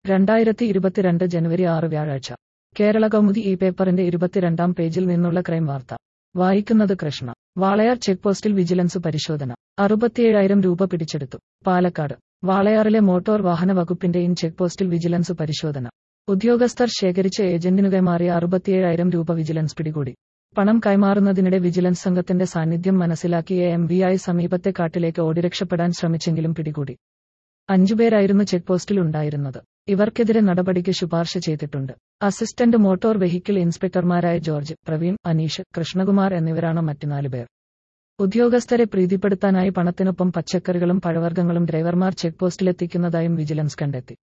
രണ്ടായിരത്തി ഇരുപത്തിരണ്ട് ജനുവരി ആറ് വ്യാഴാഴ്ച കേരള കൗമുദി ഈ പേപ്പറിന്റെ ഇരുപത്തിരണ്ടാം പേജിൽ നിന്നുള്ള ക്രൈം വാർത്ത വായിക്കുന്നത് കൃഷ്ണ വാളയാർ ചെക്ക് പോസ്റ്റിൽ വിജിലൻസ് പരിശോധന അറുപത്തിയേഴായിരം രൂപ പിടിച്ചെടുത്തു പാലക്കാട് വാളയാറിലെ മോട്ടോർ വാഹന വകുപ്പിന്റെ ഇൻ ചെക്ക് പോസ്റ്റിൽ വിജിലൻസ് പരിശോധന ഉദ്യോഗസ്ഥർ ശേഖരിച്ച ഏജന്റിനു കൈമാറിയ അറുപത്തിയേഴായിരം രൂപ വിജിലൻസ് പിടികൂടി പണം കൈമാറുന്നതിനിടെ വിജിലൻസ് സംഘത്തിന്റെ സാന്നിധ്യം മനസ്സിലാക്കിയ എം വി ഐ സമീപത്തെ കാട്ടിലേക്ക് ഓടി രക്ഷപ്പെടാൻ ശ്രമിച്ചെങ്കിലും പിടികൂടി അഞ്ചുപേരായിരുന്നു ചെക്ക് പോസ്റ്റിൽ ഉണ്ടായിരുന്നത് ഇവർക്കെതിരെ നടപടിക്ക് ശുപാർശ ചെയ്തിട്ടുണ്ട് അസിസ്റ്റന്റ് മോട്ടോർ വെഹിക്കിൾ ഇൻസ്പെക്ടർമാരായ ജോർജ് പ്രവീൺ അനീഷ് കൃഷ്ണകുമാർ എന്നിവരാണ് മറ്റു നാലുപേർ ഉദ്യോഗസ്ഥരെ പ്രീതിപ്പെടുത്താനായി പണത്തിനൊപ്പം പച്ചക്കറികളും പഴവർഗ്ഗങ്ങളും ഡ്രൈവർമാർ ചെക്ക് പോസ്റ്റിലെത്തിക്കുന്നതായും വിജിലൻസ് കണ്ടെത്തി